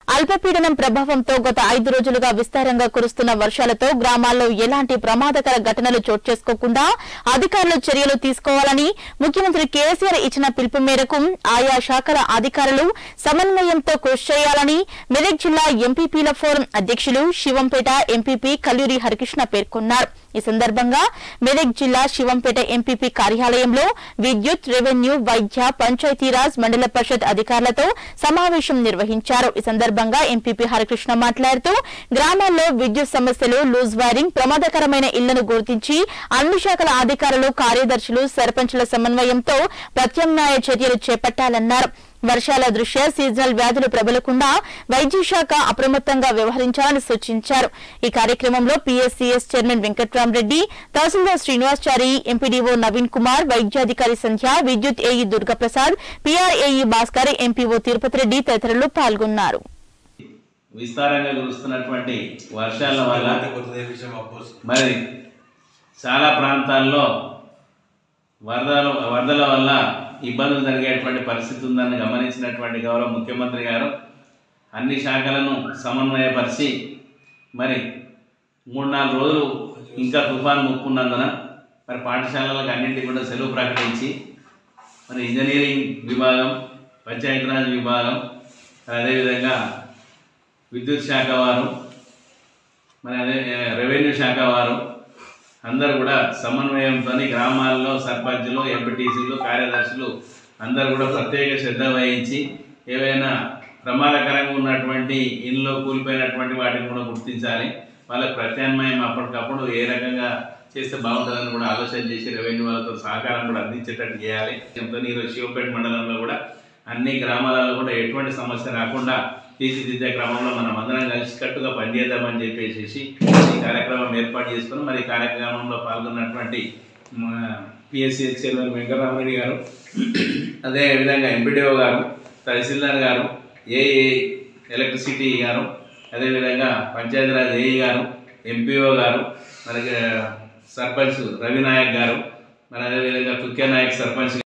అల్పపీడనం ప్రభావంతో గత ఐదు రోజులుగా విస్తారంగా కురుస్తున్న వర్షాలతో గ్రామాల్లో ఎలాంటి ప్రమాదకర ఘటనలు చోటు చేసుకోకుండా అధికారులు చర్యలు తీసుకోవాలని ముఖ్యమంత్రి కేసీఆర్ ఇచ్చిన పిలుపు మేరకు ఆయా శాఖల అధికారులు సమన్వయంతో కృషి చేయాలని మెదక్ జిల్లా ఎంపీపీల ఫోరం అధ్యక్షులు శివంపేట ఎంపీపీ కల్లూరి హరికృష్ణ పేర్కొన్నారు ఈ సందర్భంగా మెదక్ జిల్లా శివంపేట ఎంపీపీ కార్యాలయంలో విద్యుత్ రెవెన్యూ వైద్య పంచాయతీరాజ్ మండల పరిషత్ అధికారులతో సమావేశం నిర్వహించారు ఈ సందర్భంగా ఎంపీపీ హరికృష్ణ మాట్లాడుతూ గ్రామాల్లో విద్యుత్ సమస్యలు లూజ్ వైరింగ్ ప్రమాదకరమైన ఇళ్లను గుర్తించి అన్ని శాఖల అధికారులు కార్యదర్శులు సర్పంచుల సమన్వయంతో ప్రత్యామ్నాయ చర్యలు చేపట్టాలన్నారు వర్షాల దృష్ట్యా సీజనల్ వ్యాధులు ప్రబలకుండా వైద్య శాఖ అప్రమత్తంగా వ్యవహరించాలని సూచించారు ఈ కార్యక్రమంలో PSCS chairman Venkatramareddy tahsildar Srinivasachari MPDO Naveen Kumar వైద్యాధికారి సంధ్య విద్యుత్ AE Durgaprasad PR AE Bhaskar MPO Tirupati Reddy తదితరులు పాల్గొన్నారు విస్తారంగా కురుస్తున్నటువంటి వర్షాల వల్ల మరి చాలా ప్రాంతాల్లో వరదలు వరదల వల్ల ఇబ్బందులు జరిగేటువంటి పరిస్థితి ఉందని గమనించినటువంటి గౌరవ ముఖ్యమంత్రి గారు అన్ని శాఖలను సమన్వయపరిచి మరి మూడు నాలుగు రోజులు ఇంకా తుఫాన్ ముప్పున్నందున మరి పాఠశాలలకు అన్నింటికి కూడా సెలవు ప్రకటించి మరి ఇంజనీరింగ్ విభాగం పంచాయతీరాజ్ విభాగం మరి అదేవిధంగా విద్యుత్ శాఖ వారు మరి అదే ఏ, రెవెన్యూ శాఖ వారు అందరూ కూడా సమన్వయంతో గ్రామాల్లో సర్పంచులు ఎంపీటీసీలు కార్యదర్శులు అందరూ కూడా ప్రత్యేక శ్రద్ధ వహించి ఏవైనా ప్రమాదకరంగా ఉన్నటువంటి ఇంట్లో కూలిపోయినటువంటి వాటిని కూడా గుర్తించాలి వాళ్ళకి ప్రత్యామ్నాయం అప్పటికప్పుడు ఏ రకంగా చేస్తే బాగుంటుందని కూడా ఆలోచన చేసి రెవెన్యూ వాళ్ళతో సహకారం కూడా అందించేటట్టు చేయాలి ఎంతో ఈరోజు శివపేట మండలంలో కూడా అన్ని గ్రామాలలో కూడా ఎటువంటి సమస్య రాకుండా తీర్చిదిద్దే క్రమంలో మనం అందరం కలిసికట్టుగా పనిచేద్దామని చెప్పేసి ఈ కార్యక్రమం ఏర్పాటు చేసుకుని మరి ఈ కార్యక్రమంలో పాల్గొన్నటువంటి పిఎస్సి చైర్మన్ వెంకటరామరెడ్డి గారు అదేవిధంగా ఎంపీడీఓ గారు తహసీల్దార్ గారు ఏఈ ఎలక్ట్రిసిటీ గారు అదేవిధంగా పంచాయతీరాజ్ ఏఈ గారు ఎంపీఓ గారు మరి సర్పంచ్ రవి నాయక్ గారు మరి అదేవిధంగా తుక్కే నాయక్ సర్పంచ్